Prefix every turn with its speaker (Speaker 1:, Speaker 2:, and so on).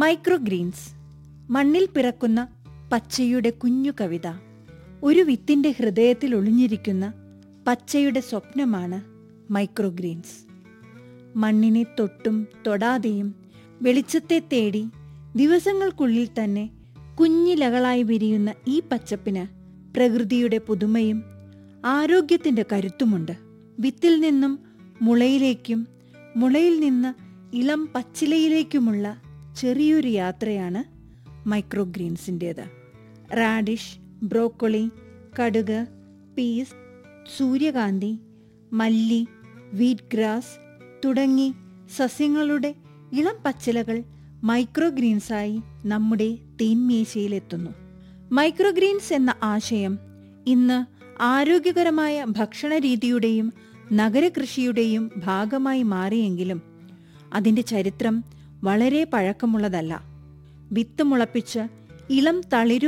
Speaker 1: microgreens മണ്ണിൽ പിറക്കുന്ന പച്ചയുടെ കുഞ്ഞു കവിത ഒരു വിത്തിന്റെ ഹൃദയത്തിൽ ഒളിഞ്ഞിരിക്കുന്ന പച്ചയുടെ സ്വപ്നമാണ് മൈക്രോഗ്രീൻസ് മണ്ണിനെ തൊട്ടും തൊടാതെയും വെളിച്ചത്തെ തേടി ദിവസങ്ങൾക്കുള്ളിൽ തന്നെ കുഞ്ഞിലകളായി വിരിയുന്ന ഈ പച്ചപ്പിന് പ്രകൃതിയുടെ പുതുമയും ആരോഗ്യത്തിന്റെ കരുത്തുമുണ്ട് വിത്തിൽ നിന്നും മുളയിലേക്കും മുളയിൽ നിന്ന് ഇളം പച്ചിലയിലേക്കുമുള്ള ചെറിയൊരു യാത്രയാണ് മൈക്രോഗ്രീൻസിൻ്റേത് റാഡിഷ് ബ്രോക്കൊളി കടുക് പീസ് സൂര്യകാന്തി മല്ലി വീറ്റ് ഗ്രാസ് തുടങ്ങി സസ്യങ്ങളുടെ ഇളം പച്ചിലകൾ മൈക്രോഗ്രീൻസായി നമ്മുടെ തേന്മേശയിലെത്തുന്നു മൈക്രോഗ്രീൻസ് എന്ന ആശയം ഇന്ന് ആരോഗ്യകരമായ ഭക്ഷണ രീതിയുടെയും നഗരകൃഷിയുടെയും ഭാഗമായി മാറിയെങ്കിലും അതിന്റെ ചരിത്രം വളരെ പഴക്കമുള്ളതല്ല വിത്ത് മുളപ്പിച്ച് ഇളം തളിരു